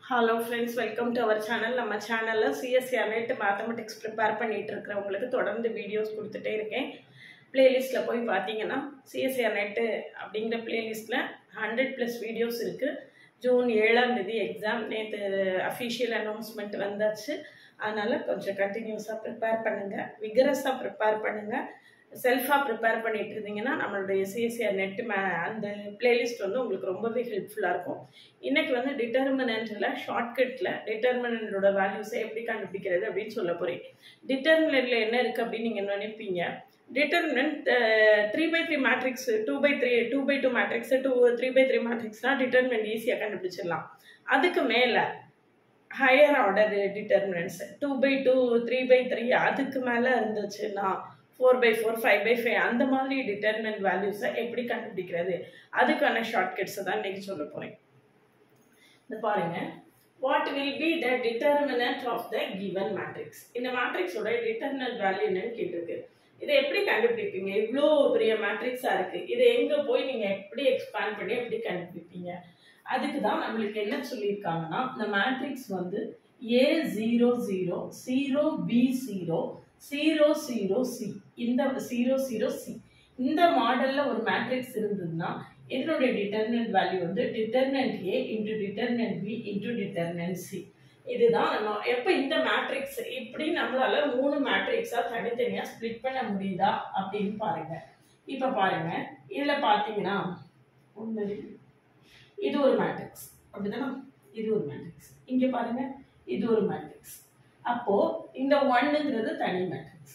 hello friends welcome to our channel நம்ம சேனலில் CSC அனைத்து மேத்தமெட்டிக்ஸ் ப்ரிப்பேர் பண்ணிட்டு இருக்கிறவங்களுக்கு தொடர்ந்து வீடியோஸ் கொடுத்துட்டே இருக்கேன் பிளேலிஸ்ட்டில் போய் பார்த்தீங்கன்னா சிஎஸ்சி அனைத்து அப்படிங்கிற பிளேலிஸ்ட்டில் ஹண்ட்ரட் ப்ளஸ் வீடியோஸ் இருக்குது ஜூன் ஏழாம் தேதி எக்ஸாம் நேற்று அஃபிஷியல் அனௌன்ஸ்மெண்ட் வந்தாச்சு அதனால் கொஞ்சம் கண்டினியூஸாக ப்ரிப்பேர் பண்ணுங்கள் விகரஸாக ப்ரிப்பேர் பண்ணுங்கள் செல்ஃபாக ப்ரிப்பேர் பண்ணிட்டு இருந்தீங்கன்னா நம்மளுடைய சிஎஸ்சிஆர் நெட் மே அந்த பிளேலிஸ்ட் வந்து உங்களுக்கு ரொம்பவே ஹெல்ப்ஃபுல்லாக இருக்கும் இன்னைக்கு வந்து டிட்டர்மினன்ட்டில் ஷார்ட்கட்டில் டிட்டர்மினண்டோட வேல்யூஸை எப்படி கண்டுபிடிக்கிறது அப்படின்னு சொல்ல போகிறேன் டிட்டர்மினண்ட்டில் என்ன இருக்குது அப்படின்னு நீங்கள் நினைப்பீங்க determinant three by three matrix two by three two by two matrix two three by three மேட்ரிக்ஸ்னால் டிட்டர்மினன்ட் ஈஸியாக கண்டுபிடிச்சிடலாம் அதுக்கு மேலே higher order determinants two by two three by three அதுக்கு மேலே இருந்துச்சுன்னா four by four five by five அந்த மாதிரி டிட்டர்மினன்ட் வேல்யூஸை எப்படி கண்டுபிடிக்கிறது அதுக்கான ஷார்ட்கட்ஸை தான் இன்றைக்கி சொல்ல போகிறேன் இந்த பாருங்க what will be the determinant of the given matrix இந்த மேட்ரிக்ஸோட டிட்டர்மினன்ட் வேல்யூ என்னன்னு கேட்டிருக்கு இதை எப்படி கண்டுபிடிப்பீங்க இவ்வளோ பெரிய மேட்ரிக்ஸாக இருக்குது இதை எங்கே போய் நீங்கள் எப்படி எக்ஸ்பேண்ட் பண்ணி எப்படி கண்டுபிடிப்பீங்க அதுக்கு தான் நம்மளுக்கு என்ன சொல்லியிருக்காங்கன்னா இந்த மேட்ரிக்ஸ் வந்து A zero zero zero B zero zero zero C இந்த ஜீரோ ஜீரோ சி இந்த மாடலில் ஒரு மேட்ரிக்ஸ் இருந்ததுன்னா இதனுடைய டிட்டர்மினன்ட் வேல்யூ வந்து determinant A into determinant B into determinant C இதுதான் நம்ம எப்போ இந்த மேட்ரிக்ஸ் இப்படி நம்மளால மூணு மேட்ரிக்ஸாக தனித்தனியாக ஸ்ப்ளிட் பண்ண முடியுதா அப்படின்னு பாருங்க இப்போ பாருங்க இதில் பார்த்தீங்கன்னா ஒன்று இது ஒரு மேட்ரிக்ஸ் அப்படிதானே இது ஒரு மேட்ரிக்ஸ் இங்கே பாருங்க இது ஒரு மேட்ரிக்ஸ் அப்போ இந்த ஒன்னுங்கிறது தனி மேட்ரிக்ஸ்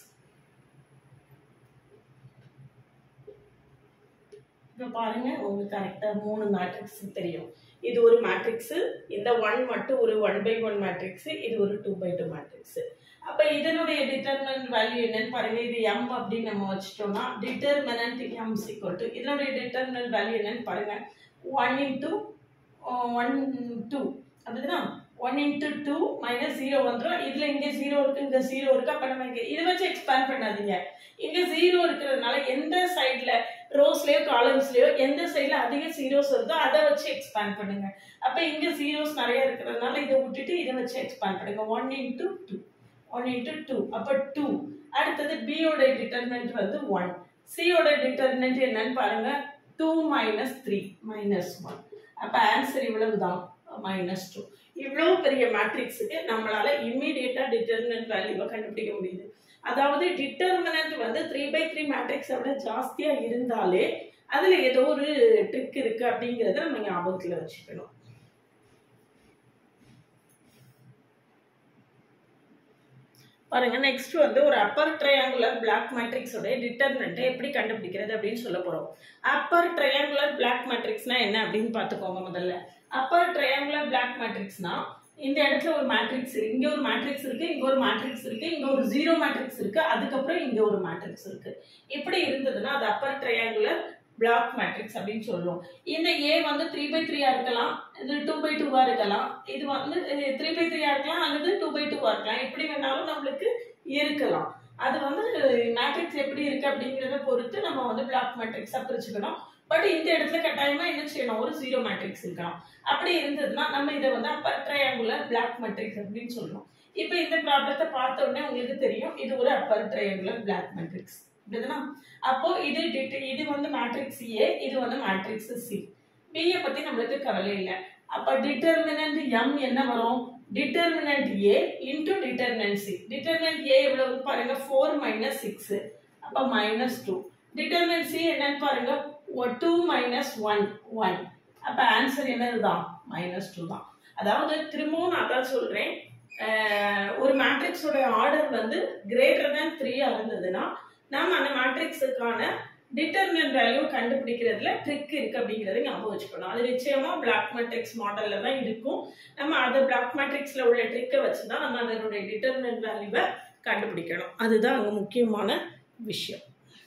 இப்போ பாருங்க உங்களுக்கு கரெக்டாக மூணு மேட்ரிக்ஸ் தெரியும் இது ஒரு மேட்ரிக்ஸ் இந்த ஒன் மட்டும் ஒரு ஒன் பை ஒன் மேட்ரிக்ஸ் இது ஒரு டூ பை டூ மேட்ரிக்ஸ் அப்போ இதனுடைய டிட்டர்மினன்ட் வேல்யூ என்னன்னு பாருங்க இது எம் அப்படின்னு நம்ம வச்சுட்டோம்னா டிட்டர்மினன்ட் எம் சிக்வல் டு இதனுடைய டிட்டர்மினன்ட் வேல்யூ என்னன்னு பாருங்க ஒன் இன்டூ ஒன் டூ அப்படின்னா one into two minus zero வந்துடும் இதில் இங்கே ஜீரோ இருக்குது இங்கே ஜீரோ இருக்குது அப்போ நம்ம இங்கே இதை வச்சு எக்ஸ்பேண்ட் பண்ணாதீங்க இங்கே ஜீரோ இருக்கிறதுனால எந்த சைடில் ரோஸ்லேயோ காலம்ஸ்லேயோ எந்த சைடில் அதிக ஜீரோஸ் வருதோ அதை வச்சு எக்ஸ்பேண்ட் பண்ணுங்க அப்போ இங்கே ஜீரோஸ் நிறைய இருக்கிறதுனால இதை விட்டுட்டு இதை வச்சு எக்ஸ்பேண்ட் பண்ணுங்க one into two one into two அப்போ டூ அடுத்தது பியோட டிட்டர்மெண்ட் வந்து ஒன் சியோட டிட்டர்மெண்ட் என்னன்னு பாருங்க two minus three minus one அப்போ ஆன்சர் இவ்வளவு தான் மைனஸ் டூ இவ்வளோ பெரிய மேட்ரிக்ஸுக்கு நம்மளால இம்மீடியட்டாக டிட்டர்மினன்ட் வேல்யூவை கண்டுபிடிக்க முடியுது அதாவது டிட்டர்மினன்ட் வந்து த்ரீ பை த்ரீ மேட்ரிக்ஸை விட ஜாஸ்தியாக இருந்தாலே அதில் ஏதோ ஒரு ட்ரிக் இருக்குது அப்படிங்கிறத நம்ம ஞாபகத்தில் வச்சுக்கணும் பாருங்க நெக்ஸ்ட் வந்து ஒரு அப்பர் ட்ரையாங்குலர் பிளாக் மேட்ரிக்ஸோட டிட்டர்மினண்ட்டை எப்படி கண்டுபிடிக்கிறது அப்படின்னு சொல்ல போகிறோம் அப்பர் ட்ரையாங்குலர் பிளாக் மேட்ரிக்ஸ்னா என்ன அப்படின்னு பார்த்துக்கோங்க முதல்ல அப்பர் ட்ரையாங்குலர் பிளாக் மேட்ரிக்ஸ்னா இந்த இடத்துல ஒரு மேட்ரிக்ஸ் இருக்கு இங்க ஒரு மேட்ரிக்ஸ் இருக்கு இங்க ஒரு மேட்ரிக்ஸ் இருக்கு இங்க ஒரு ஜீரோ மேட்ரிக்ஸ் இருக்கு அதுக்கப்புறம் இங்க ஒரு மேட்ரிக்ஸ் இருக்கு இப்படி இருந்ததுன்னா அது அப்பர் ட்ரையாங்குலர் பிளாக் மேட்ரிக்ஸ் அப்படின்னு சொல்லுவோம் இந்த ஏ வந்து த்ரீ பை த்ரீயா இருக்கலாம் இது டூ பை டூவா இருக்கலாம் இது வந்து த்ரீ பை த்ரீயா இருக்கலாம் அல்லது டூ பை டூவா இருக்கலாம் எப்படி வேணாலும் நம்மளுக்கு இருக்கலாம் அது வந்து மேட்ரிக்ஸ் எப்படி இருக்கு அப்படிங்கிறத பொறுத்து நம்ம வந்து பிளாக் மேட்ரிக்ஸா பிரிச்சுக்கணும் பட் இந்த இடத்துல கட்டாயமா என்ன செய்யணும் ஒரு ஜீரோ மேட்ரிக்ஸ் இருக்கலாம் அப்படி இருந்ததுன்னா நம்ம இதை வந்து அப்பர் ட்ரையாங்குலர் பிளாக் மேட்ரிக்ஸ் அப்படின்னு சொல்றோம் இப்போ இந்த ப்ராப்ளத்தை பார்த்த உடனே உங்களுக்கு தெரியும் இது ஒரு அப்பர் ட்ரையாங்குலர் பிளாக் மேட்ரிக்ஸ் அப்படிதானா அப்போ இது இது வந்து மேட்ரிக்ஸ் ஏ இது வந்து மேட்ரிக்ஸ் சி பியை பத்தி நம்மளுக்கு கவலை இல்லை அப்ப டிட்டர்மினன்ட் எம் என்ன வரும் determinant A into determinant C determinant A எவ்வளவு பாருங்க ஃபோர் மைனஸ் சிக்ஸ் அப்ப மைனஸ் டூ டிட்டர்மினன்ட் சி என்னன்னு பாருங்க டூ மைனஸ் ஒன் ஒன் அப்ப ஆன்சர் என்னதுதான் மைனஸ் டூ தான் அதாவது திரும்பவும் நான் தான் சொல்றேன் ஒரு மேட்ரிக்ஸோட ஆர்டர் வந்து கிரேட்டர் தேன் த்ரீயா இருந்ததுன்னா நம்ம அந்த மேட்ரிக்ஸுக்கான டிட்டர்மினன்ட் வேல்யூ கண்டுபிடிக்கிறதுல ட்ரிக் இருக்கு அப்படிங்கிறத ஞாபகம் வச்சுக்கணும் அது நிச்சயமா பிளாக் மேட்ரிக்ஸ் மாடல்ல தான் இருக்கும் நம்ம அந்த பிளாக் மேட்ரிக்ஸ்ல உள்ள ட்ரிக்கை வச்சு தான் நம்ம அதனுடைய டிட்டர்மினன்ட் வேல்யூவை கண்டுபிடிக்கணும் அதுதான் அங்கே முக்கியமான விஷயம்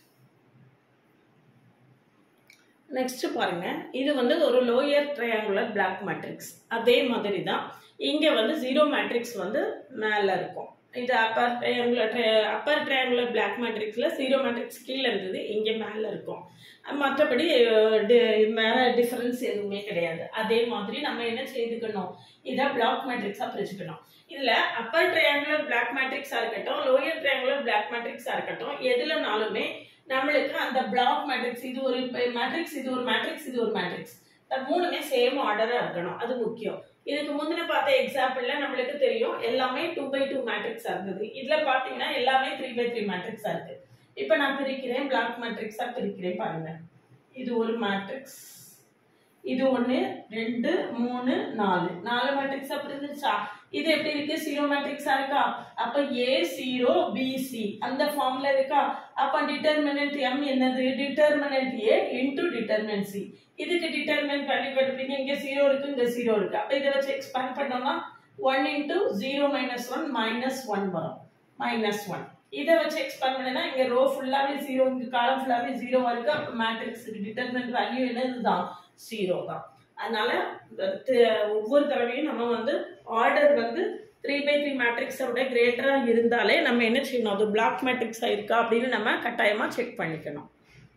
நெக்ஸ்ட் பாருங்க இது வந்து ஒரு லோயர் ட்ரையாங்குலர் பிளாக் மேட்ரிக்ஸ் அதே மாதிரி தான் இங்கே வந்து ஜீரோ மேட்ரிக்ஸ் வந்து மேலே இருக்கும் இது upper triangular upper triangular block மேட்ரிக்ஸில் ஜீரோ மேட்ரிக்ஸ் கீழே இருந்தது இங்கே மேலே இருக்கும் மற்றபடி வேற டிஃபரன்ஸ் எதுவுமே கிடையாது அதே மாதிரி நம்ம என்ன செய்துக்கணும் இதை பிளாக் மேட்ரிக்ஸாக பிரிச்சுக்கணும் இதில் அப்பர் ட்ரையாங்குலர் பிளாக் மேட்ரிக்ஸாக இருக்கட்டும் லோயர் ட்ரையாங்குலர் பிளாக் மேட்ரிக்ஸாக இருக்கட்டும் எதுலனாலுமே நம்மளுக்கு அந்த பிளாக் மேட்ரிக்ஸ் இது ஒரு மேட்ரிக்ஸ் இது ஒரு மேட்ரிக்ஸ் இது ஒரு மேட்ரிக்ஸ் இந்த மூணுமே சேம் ஆர்டராக இருக்கணும் அது முக்கியம் இதுக்கு முந்தின பார்த்த எக்ஸாம்பிள்ல நம்மளுக்கு தெரியும் எல்லாமே டூ பை டூ மேட்ரிக்ஸா இருந்தது இதுல பாத்தீங்கன்னா எல்லாமே த்ரீ பை த்ரீ மேட்ரிக்ஸா இருக்கு இப்போ நான் பிரிக்கிறேன் பிளாக் மேட்ரிக்ஸா பிரிக்கிறேன் பாருங்க இது ஒரு மேட்ரிக்ஸ் இது ஒன்று ரெண்டு மூணு நாலு நாலு மேட்ரிக்ஸா பிரிஞ்சிருச்சா இது எப்படி இருக்கு ஜீரோ மேட்ரிக்ஸா இருக்கா அப்ப ஏ ஜீரோ பிசி அந்த ஃபார்ம்ல இருக்கா அப்ப டிட்டர்மினன்ட் எம் என்னது determinant A into determinant C இதுக்கு டிட்டர்மினன்ட் வேல்யூ கண்டுபிடிங்க இங்க ஜீரோ இருக்கு இங்க ஜீரோ இருக்கு அப்ப இதை வச்சு எக்ஸ்பேண்ட் பண்ணோம்னா one into zero minus one minus one வரும் மைனஸ் ஒன் இதை வச்சு எக்ஸ்பேண்ட் பண்ணா இங்க ரோ ஃபுல்லாவே ஜீரோ இங்க காலம் ஃபுல்லாவே ஜீரோ இருக்கு அப்ப மேட்ரிக்ஸ் டிட்டர்மினன்ட் வேல்யூ என்னதுதான் ஜீரோ தான் அதனால ஒவ்வொரு தடவையும் நம்ம வந்து ஆர்டர் வந்து த்ரீ பை த்ரீ மேட்ரிக்ஸை விட கிரேட்டராக இருந்தாலே நம்ம என்ன செய்யணும் அது பிளாக் மேட்ரிக்ஸாக இருக்கா அப்படின்னு நம்ம கட்டாயமாக செக் பண்ணிக்கணும்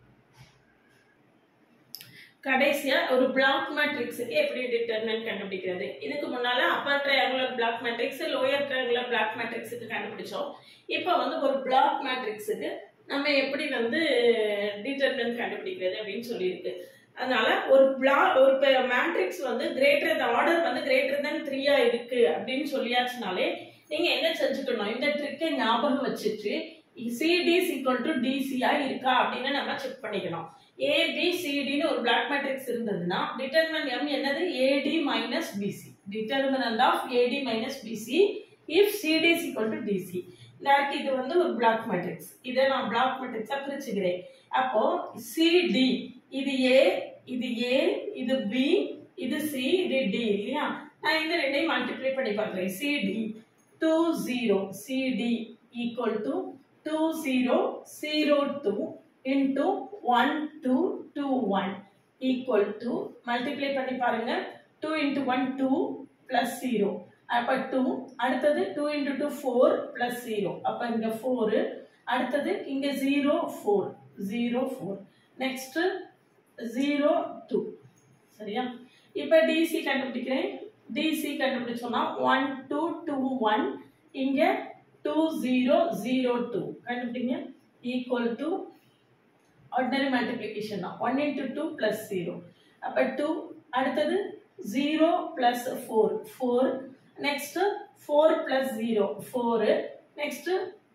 கடைசியாக ஒரு பிளாக் மேட்ரிக்ஸுக்கு எப்படி டிட்டர்மினன்ட் கண்டுபிடிக்கிறது இதுக்கு முன்னால் upper triangular block matrix lower triangular block மேட்ரிக்ஸுக்கு கண்டுபிடிச்சோம் இப்போ வந்து ஒரு பிளாக் மேட்ரிக்ஸுக்கு நம்ம எப்படி வந்து டிட்டர்மினன்ட் கண்டுபிடிக்கிறது அப்படின்னு சொல்லியிருக்கு அதனால ஒரு பிளா ஒரு மேட்ரிக்ஸ் வந்து கிரேட்டர் ஆர்டர் வந்து கிரேட்டர் தென் த்ரீயா இருக்கு அப்படின்னு சொல்லியாச்சுனாலே நீங்க என்ன செஞ்சுக்கணும் இந்த ட்ரிக்கை ஞாபகம் வச்சுட்டு சிடி ஈக்குவல் டு டிசியா இருக்கா அப்படின்னு நம்ம செக் பண்ணிக்கணும் ஏபிசிடின்னு ஒரு பிளாக் மேட்ரிக்ஸ் இருந்ததுன்னா டிட்டர்மன் எம் என்னது AD minus BC determinant of AD minus BC if CD equal to DC எனக்கு இது வந்து ஒரு பிளாக் மேட்ரிக்ஸ் இதை நான் பிளாக் மேட்ரிக்ஸா பிரிச்சுக்கிறேன் அப்போ சிடி இது ஏ இது ஏ இது பி இது சி இது டி இல்லையா நான் இந்த ரெண்டையும் மல்டிப்ளை பண்ணி பார்க்குறேன் CD two zero CD equal to two zero zero two into one two two one equal to multiply பண்ணி பாருங்க two into one two plus zero அப்போ டூ அடுத்தது two into two four plus zero அப்போ இங்கே four அடுத்தது இங்கே zero four zero four next zero two சரியா இப்போ டிசி கண்டுபிடிக்கிறேன் டிசி கண்டுபிடிச்சோம்னா ஒன் டூ டூ ஒன் இங்கே டூ ஜீரோ ஜீரோ டூ கண்டுபிடிங்க ஈக்குவல் டு ஆர்டினரி மல்டிப்ளிகேஷன் தான் one into two plus zero அப்போ டூ அடுத்தது zero plus four four next four plus zero four next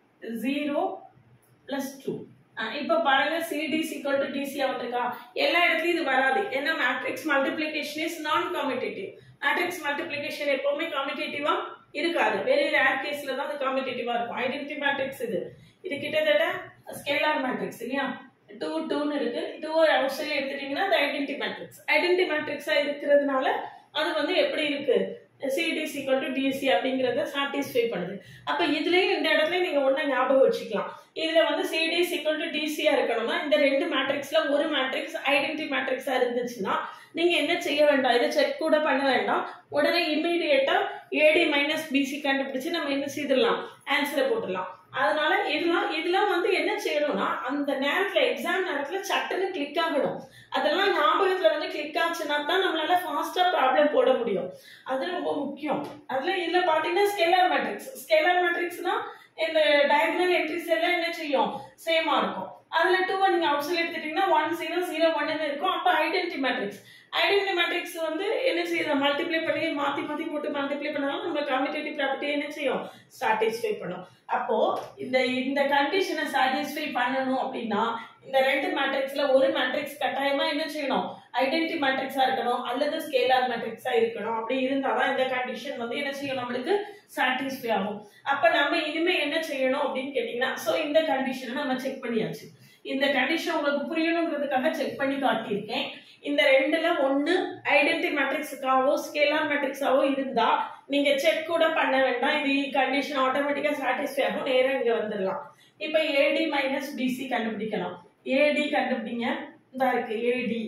zero plus two இப்போ பாருங்க CD சிக்கல் to DC வந்திருக்கா எல்லா இடத்துலயும் இது வராது ஏன்னா matrix multiplication is non commutative matrix multiplication எப்பவுமே காமிடேட்டிவா இருக்காது வெரி ரேர் கேஸ்ல தான் அது காமிடேட்டிவா இருக்கும் ஐடென்டி மேட்ரிக்ஸ் இது இது கிட்டத்தட்ட ஸ்கேலார் மேட்ரிக்ஸ் இல்லையா டூ டூன்னு இருக்கு டூ அவுட் சைட்ல எடுத்துட்டீங்கன்னா அது ஐடென்டி மேட்ரிக்ஸ் ஐடென்டி மேட்ரிக்ஸா இருக்கிறதுனால அது வந்து எப்படி இருக்கு சிடி சீக்வல் டு டிசி அப்படிங்கிறத சாட்டிஸ்ஃபை பண்ணுது அப்போ இதுலேயும் இந்த இடத்துல நீங்கள் ஒன்றை ஞாபகம் வச்சுக்கலாம் இதில் வந்து சிடி சீக்வல் டு டிசியாக இருக்கணும்னா இந்த ரெண்டு மேட்ரிக்ஸில் ஒரு மேட்ரிக்ஸ் ஐடென்டி மேட்ரிக்ஸாக இருந்துச்சுன்னா நீங்கள் என்ன செய்ய வேண்டாம் இதை செக் கூட பண்ண வேண்டாம் உடனே இம்மீடியட்டாக ஏடி மைனஸ் பிசி கண்டுபிடிச்சு நம்ம என்ன செய்திடலாம் ஆன்சரை போட்டுடலாம் அதனால இதெல்லாம் இதெல்லாம் வந்து என்ன செய்யணும்னா அந்த நேரத்துல எக்ஸாம் நேரத்துல சட்டுன்னு கிளிக் ஆகணும் அதெல்லாம் ஞாபகத்துல வந்து கிளிக் ஆச்சுன்னா தான் நம்மளால ஃபாஸ்டா ப்ராப்ளம் போட முடியும் அது ரொம்ப முக்கியம் அதுல இதுல பாத்தீங்கன்னா ஸ்கேலர் மேட்ரிக்ஸ் ஸ்கேலர் மேட்ரிக்ஸ்னா இந்த டயக்னல் என்ட்ரிஸ் எல்லாம் என்ன செய்யும் சேமா இருக்கும் அதுல டூ நீங்க அவுட்சைட் எடுத்துட்டீங்கன்னா ஒன் ஜீரோ ஜீரோ ஒன்னு இருக்கும் அப்ப ஐடென்டி மேட்ரிக்ஸ் ஐடென்டி மேட்ரிக்ஸ் வந்து என்ன செய்யுது மல்டிப்ளை பண்ணி மாத்தி மாத்தி போட்டு மல்டிப்ளை பண்ணாலும் நம்ம காமிடேட்டிவ் ப்ராப்பர்ட்டி என்ன செய்யும் சாட்டிஸ்ஃபை பண்ணும் அப்போ இந்த இந்த கண்டிஷனை சாட்டிஸ்ஃபை பண்ணணும் அப்படின்னா இந்த ரெண்டு மேட்ரிக்ஸ்ல ஒரு மேட்ரிக்ஸ் கட்டாயமா என்ன செய்யணும் ஐடென்டி மேட்ரிக்ஸா இருக்கணும் அல்லது ஸ்கேலார் மேட்ரிக்ஸா இருக்கணும் அப்படி இருந்தாதான் இந்த கண்டிஷன் வந்து என்ன செய்யும் நம்மளுக்கு சாட்டிஸ்ஃபை ஆகும் அப்ப நம்ம இனிமே என்ன செய்யணும் அப்படின்னு கேட்டீங்கன்னா ஸோ இந்த கண்டிஷனை நம்ம செக் பண்ணியாச்சு இந்த கண்டிஷன் உங்களுக்கு புரியணுங்கிறதுக்காக செக் பண்ணி காட்டியிருக்கேன் இந்த ரெண்டுல ஒன்னு ஐடென்டி மேட்ரிக்ஸுக்காவோ ஸ்கேலார் மேட்ரிக்ஸாவோ இருந்தா நீங்க செக் கூட பண்ண வேண்டாம் இது கண்டிஷன் ஆட்டோமேட்டிக்கா சாட்டிஸ்ஃபை ஆகும் நேரம் இங்க வந்துடலாம் இப்போ ஏடி மைனஸ் பிசி கண்டுபிடிக்கலாம் ஏடி கண்டுபிடிங்க இந்த இருக்கு ஏடி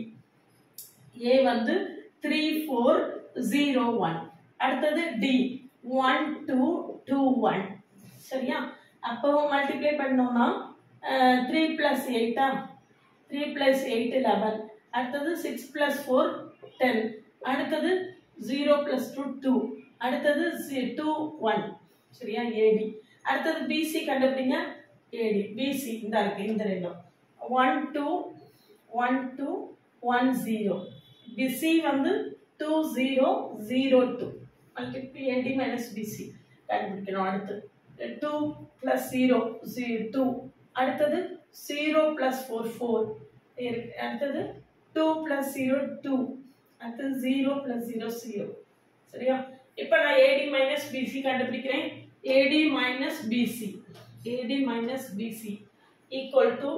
ஏ வந்து த்ரீ ஃபோர் ஜீரோ ஒன் அடுத்தது D one two two one சரியா அப்போ மல்டிப்ளை பண்ணோம்னா த்ரீ ப்ளஸ் எயிட்டா த்ரீ ப்ளஸ் எயிட் லெவன் அடுத்தது சிக்ஸ் ப்ளஸ் ஃபோர் டென் அடுத்தது ஜீரோ ப்ளஸ் டூ டூ அடுத்தது டூ ஒன் சரியா ஏடி அடுத்தது பிசி கண்டுபிடிங்க ஏடி பிசி இந்த இருக்கு இந்த ரெண்டும் one two one two one zero BC வந்து two zero zero two multiply AD minus BC கண்டுபிடிக்கணும் அடுத்து டூ ப்ளஸ் ஜீரோ ஜீ டூ அடுத்தது ஜீரோ ப்ளஸ் ஃபோர் ஃபோர் அடுத்தது டூ ப்ளஸ் ஜீரோ டூ அடுத்தது ஜீரோ ப்ளஸ் ஜீரோ ஜீரோ சரியா இப்போ நான் ஏடி மைனஸ் பிசி கண்டுபிடிக்கிறேன் AD minus BC AD minus BC equal to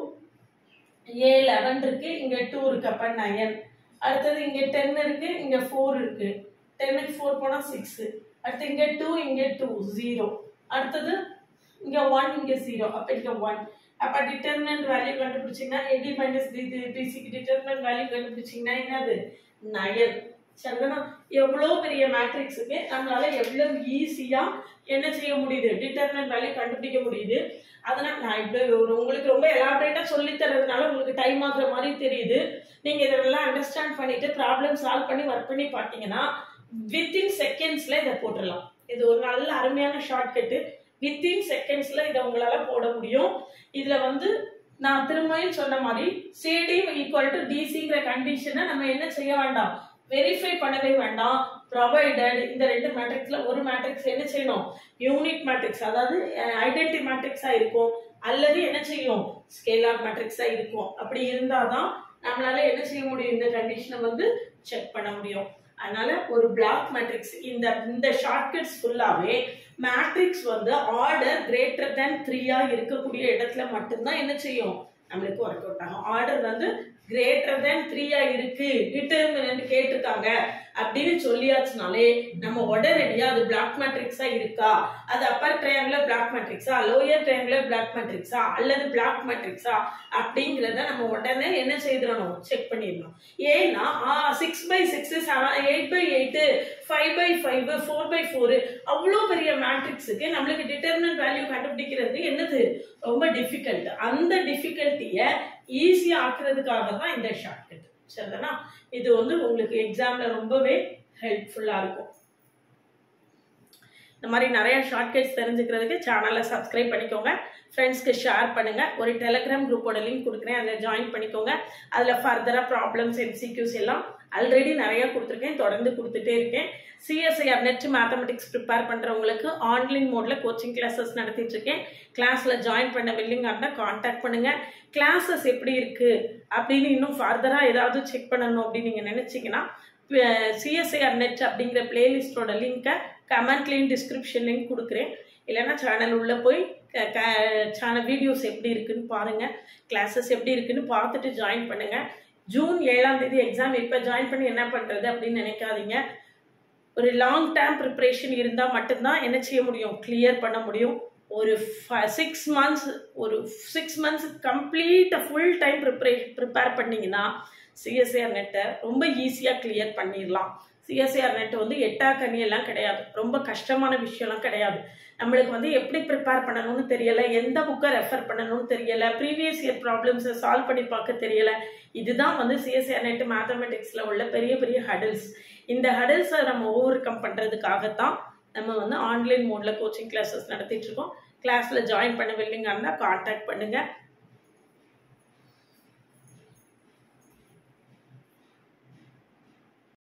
A eleven இருக்கு இங்க டூ இருக்கு அப்ப நயன் அடுத்தது இங்க டென் இருக்கு இங்க ஃபோர் இருக்கு டென்னுக்கு ஃபோர் போனா சிக்ஸ் அடுத்து இங்க டூ இங்க டூ ஜீரோ அடுத்தது இங்க ஒன் இங்க ஜீரோ அப்ப இங்க ஒன் அப்ப டிட்டர்மினன்ட் வேல்யூ கண்டுபிடிச்சீங்கன்னா எடி மைனஸ் பிசிக்கு டிட்டர்மினன்ட் வேல்யூ கண்டுபிடிச்சீங்கன்னா என்னது நயன் சரிதானா எவ்வளோ பெரிய மேட்ரிக்ஸுக்கு நம்மளால எவ்வளவு ஈஸியா என்ன செய்ய முடியுது டிட்டர்மினன்ட் வேல்யூ கண்டுபிடிக்க முடியுது அதனால நான் இவ்வளோ ஒரு உங்களுக்கு ரொம்ப எலாபரேட்டா சொல்லி தரதுனால உங்களுக்கு டைம் ஆகுற மாதிரி தெரியுது நீங்க இதெல்லாம் அண்டர்ஸ்டாண்ட் பண்ணிட்டு ப்ராப்ளம் சால்வ் பண்ணி ஒர்க் பண்ணி பார்த்தீங்கன்னா வித்தின் செகண்ட்ஸ்ல இதை போட்டுடலாம் இது ஒரு நல்ல அருமையான ஷார்ட்கட்டு வித்தின் செகண்ட்ஸ்ல இதை உங்களால போட முடியும் இதுல வந்து நான் திரும்பியும் சொன்ன மாதிரி சிடி ஈக்குவல் டு டிசிங்கிற கண்டிஷனை நம்ம என்ன செய்ய வேண்டாம் வெரிஃபை பண்ணவே வேண்டாம் ப்ரொவைடட் இந்த ரெண்டு மேட்ரிக்ஸ்ல ஒரு மேட்ரிக்ஸ் என்ன செய்யணும் யூனிட் மேட்ரிக்ஸ் அதாவது ஐடென்டி மேட்ரிக்ஸா இருக்கும் அல்லது என்ன செய்யும் ஸ்கேலார் மேட்ரிக்ஸா இருக்கும் அப்படி இருந்தாதான் நம்மளால என்ன செய்ய முடியும் இந்த கண்டிஷனை வந்து செக் பண்ண முடியும் அதனால ஒரு பிளாக் மேட்ரிக்ஸ் இந்த இந்த ஷார்ட்கட்ஸ் ஃபுல்லாவே மேட்ரிக்ஸ் வந்து ஆர்டர் கிரேட்டர் தேன் த்ரீயா இருக்கக்கூடிய இடத்துல மட்டும்தான் என்ன செய்யும் நம்மளுக்கு ஒர்க் அவுட் ஆகும் ஆர்டர் வந்து கிரேட்டர் தேன் த்ரீயா இருக்கு டிட்டர்மினன்ட் கேட்டிருக்காங்க அப்படின்னு சொல்லியாச்சுனாலே நம்ம உடனடியா அது பிளாக் மேட்ரிக்ஸா இருக்கா அது அப்பர் ட்ரையாங்குலர் பிளாக் மேட்ரிக்ஸா லோயர் ட்ரையாங்குலர் பிளாக் மேட்ரிக்ஸா அல்லது பிளாக் மேட்ரிக்ஸா அப்படிங்கிறத நம்ம உடனே என்ன செய்திடணும் செக் பண்ணிடணும் ஏன்னா six by six seven eight by eight five by five four by four அவ்வளோ பெரிய மேட்ரிக்ஸுக்கு நம்மளுக்கு டிட்டர்மினன்ட் வேல்யூ கண்டுபிடிக்கிறது என்னது ரொம்ப டிஃபிகல்ட் அந்த டிஃபிகல்ட்டியை ஈஸியாக ஆக்குறதுக்காக தான் இந்த ஷார்ட்கட் சரிதானா இது வந்து உங்களுக்கு எக்ஸாம்ல ரொம்பவே ஹெல்ப்ஃபுல்லாக இருக்கும் இந்த மாதிரி நிறைய ஷார்ட்கட்ஸ் தெரிஞ்சுக்கிறதுக்கு சேனலை சப்ஸ்கிரைப் பண்ணிக்கோங்க ஃப்ரெண்ட்ஸ்க்கு ஷேர் பண்ணுங்க ஒரு டெலகிராம் குரூப்போட லிங்க் கொடுக்குறேன் அதில் ஜாயின் பண்ணிக்கோங்க அதில் ஃபர்தராக ப்ராப்ளம்ஸ் எம்சிக்யூஸ் எல்லாம் ஆல்ரெடி நிறைய கொடுத்துருக்கேன் தொடர்ந்து கொடுத்துட்டே இருக்கேன் சிஎஸ்ஐஆர் நெட் மேத்தமெட்டிக்ஸ் ப்ரிப்பேர் பண்ணுறவங்களுக்கு ஆன்லைன் மோடில் கோச்சிங் கிளாஸஸ் நடத்திட்டு இருக்கேன் கிளாஸில் ஜாயின் பண்ண வில்லிங்காக இருந்தால் காண்டாக்ட் பண்ணுங்க கிளாஸஸ் எப்படி இருக்கு அப்படின்னு இன்னும் ஃபர்தராக ஏதாவது செக் பண்ணணும் அப்படின்னு நீங்கள் நினச்சிங்கன்னா சிஎஸ்ஐஆர் நெட் அப்படிங்கிற பிளேலிஸ்டோட லிங்க்கை கமெண்ட்லேயும் டிஸ்கிரிப்ஷன்லேயும் கொடுக்குறேன் இல்லைன்னா சேனல் உள்ளே போய் சேனல் வீடியோஸ் எப்படி இருக்குன்னு பாருங்கள் கிளாஸஸ் எப்படி இருக்குன்னு பார்த்துட்டு ஜாயின் பண்ணுங்கள் ஜூன் ஏழாம் தேதி எக்ஸாம் இப்போ ஜாயின் பண்ணி என்ன பண்ணுறது அப்படின்னு நினைக்காதீங்க ஒரு லாங் டேர்ம் ப்ரிப்பரேஷன் இருந்தால் மட்டும்தான் என்ன செய்ய முடியும் கிளியர் பண்ண முடியும் ஒரு சிக்ஸ் மந்த்ஸ் ஒரு சிக்ஸ் மந்த்ஸ் கம்ப்ளீட்டாக ஃபுல் டைம் ப்ரிப்பரேஷன் ப்ரிப்பேர் பண்ணிங்கன்னா சிஎஸ்ஏஆர் நெட்டை ரொம்ப ஈஸியாக கிளியர் பண்ணிடலாம் சிஎஸ்ஏஆர் நெட் வந்து எட்டா கனியெல்லாம் கிடையாது ரொம்ப கஷ்டமான விஷயம்லாம் கிடையாது நம்மளுக்கு வந்து எப்படி ப்ரிப்பேர் பண்ணணும்னு தெரியல எந்த புக்கை ரெஃபர் பண்ணணும்னு தெரியல ப்ரீவியஸ் இயர் ப்ராப்ளம்ஸை சால்வ் பண்ணி பார்க்க தெரியல இதுதான் வந்து சிஎஸ்ஏஆர் நெட் மேத்தமெட்டிக்ஸில் உள்ள பெரிய பெரிய ஹடில்ஸ் இந்த ஹடில்ஸை நம்ம ஓவர் கம் பண்ணுறதுக்காகத்தான் நம்ம வந்து ஆன்லைன் மோடில் கோச்சிங் கிளாஸஸ் நடத்திட்டு இருக்கோம் கிளாஸில் ஜாயின் பண்ண வில்லிங்க இருந்தால் காண்டாக்ட் பண்ணுங்கள்